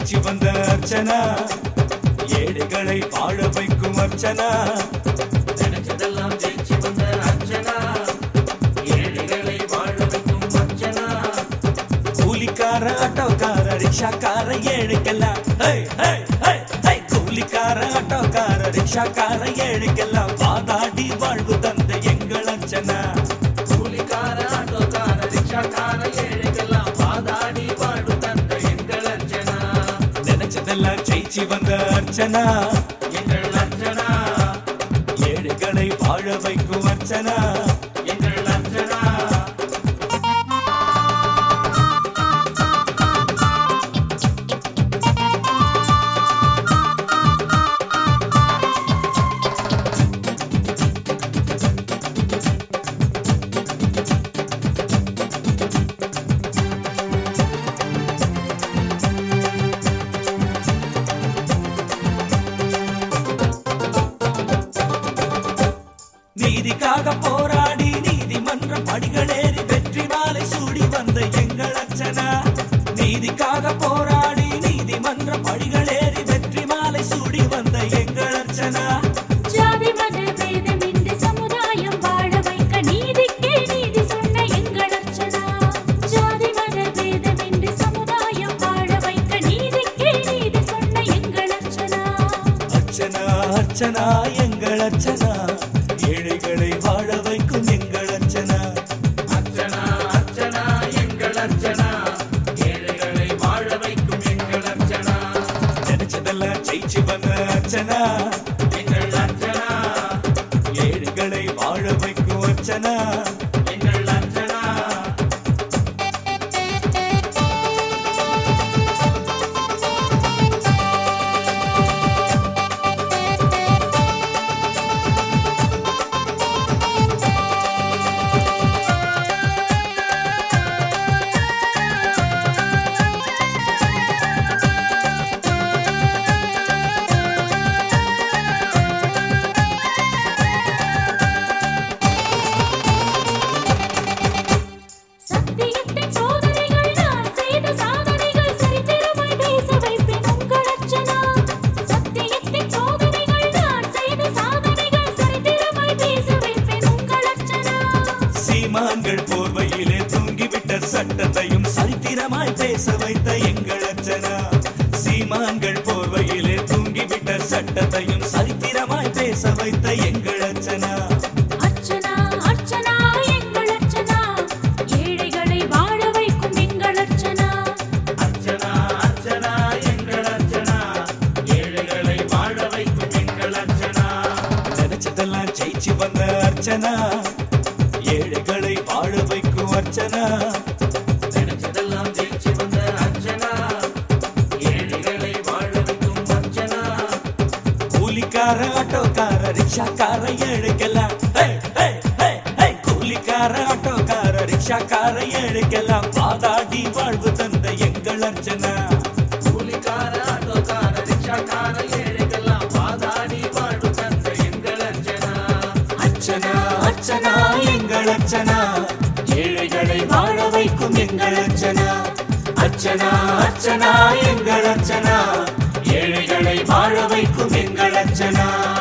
ஜெயிச்சு வந்த அர்ச்சனா ஏழைகளை வாழ வைக்கும் அர்ச்சனா நினைச்சதெல்லாம் ஜெயிச்சு வந்த அர்ச்சனா ஏழைகளை வாழ வைக்கும் அர்ச்சனா கூலிக்கார ஆட்டோக்கார ரிக்ஷாக்கார ஏழைக்கெல்லாம் ஹே, ஹே, ஹே, ஹே. கூலிக்கார ஆட்டோக்கார ரிக்ஷாக்கார ஏழைக்கெல்லாம் வாதாடி வாழ்வு தந்த எங்கள் அர்ச்சனா கூலிக்கார ஆட்டோக்கார ரிக்ஷாக்கார ஏழைக்கெல்லாம் பாதாடி வாழு தந்த எங்கள் அர்ச்சனா நினைச்சதெல்லாம் ஜெயிச்சு வந்த அர்ச்சனா எங்கள் அர்ச்சனா ஏழைகளை வாழ வைக்கும் அர்ச்சனா எங்கள் அர்ச்சனா நீதிக்காக போராடி நீதிமன்ற படிகளேறி வெற்றி மாலை சூடி வந்த எங்கள் அர்ச்சனா நீதிக்காக போராடி நீதிமன்ற படிகளேறி வெற்றி மாலை சூடி வந்த எங்கள் அர்ச்சனா ஜாதி மத பேதமின்றி சமுதாயம் வாழ வைக்க நீதிக்கே நீதி சொன்ன எங்கள் அர்ச்சனா ஜாதி மத பேதமின்றி சமுதாயம் வாழ வைக்க நீதிக்கே நீதி சொன்ன எங்கள் அர்ச்சனா அர்ச்சனா அர்ச்சனா எங்கள் அர்ச்சனா ஏழைகளை வாழ வைக்கும் எங்கள் அர்ச்சனா அர்ச்சனா அர்ச்சனா எங்கள் அர்ச்சனா ஏழைகளை வாழ வைக்கும் எங்கள் அர்ச்சனா நினைச்சதெல்லாம் ஜெயிச்சு வந்த அர்ச்சனா எங்கள் அர்ச்சனா ஏழைகளை வாழ வைக்கும் அர்ச்சனா எங்கள் அர்ச்சனா சத்தியத்தின் சோதனைகள் நான் செய்த சாதனைகள் சரித்திரமாய் பேச வைப்பேன் உங்கள் அர்ச்சனா சத்தியத்தின் சோதனைகள் நான் செய்த சாதனைகள் சரித்திரமாய் பேச வைப்பேன் உங்கள் அர்ச்சனா சீமான்கள் போர்வையிலே தூங்கிவிட்ட சட்டத்தையும் சரித்திரமாய் பேச வைத்த எங்கள் அர்ச்சனா சீமான்கள் போர்வையிலே தூங்கிவிட்ட சட்டத்தையும் சரித்திரமாய் பேச வைத்த எங்கள் அர்ச்சனா அர்ச்சனா அர்ச்சனா எங்கள் அர்ச்சனா ஏழைகளை வாழ வைக்கும் எங்கள் அர்ச்சனா அர்ச்சனா அர்ச்சனா எங்கள் அர்ச்சனா ஏழைகளை வாழ வைக்கும் எங்கள் அர்ச்சனா நினைச்சதெல்லாம் ஜெயிச்சு வந்த அர்ச்சனா ஏழைகளை வாழ வைக்கும் அர்ச்சனா நினைச்சதெல்லாம் ஜெயிச்சு வந்த அர்ச்சனா ஏழைகளை வாழ வைக்கும் அர்ச்சனா கூலிக்கார ஆட்டோக்கார ரிக்ஷாக்கார ஏழைக்கெல்லாம் ஹே, ஹே, ஹே, ஹே. கூலிக்கார ஆட்டோக்கார ரிக்ஷாக்கார ஏழைக்கெல்லாம் பாதாடி வாழ்வு தந்த எங்கள் அர்ச்சனா கூலிக்கார ஆட்டோக்கார ரிக்ஷாக்கார ஏழைக்கெல்லாம் பாதாடி வாழு தந்த எங்கள் அர்ச்சனா அர்ச்சனா அர்ச்சனா எங்கள் அர்ச்சனா ஏழைகளை வாழ வைக்கும் எங்கள் அர்ச்சனா அர்ச்சனா அர்ச்சனா எங்கள் அர்ச்சனா ஏழைகளை வாழ வைக்கும் எங்கள் அர்ச்சனா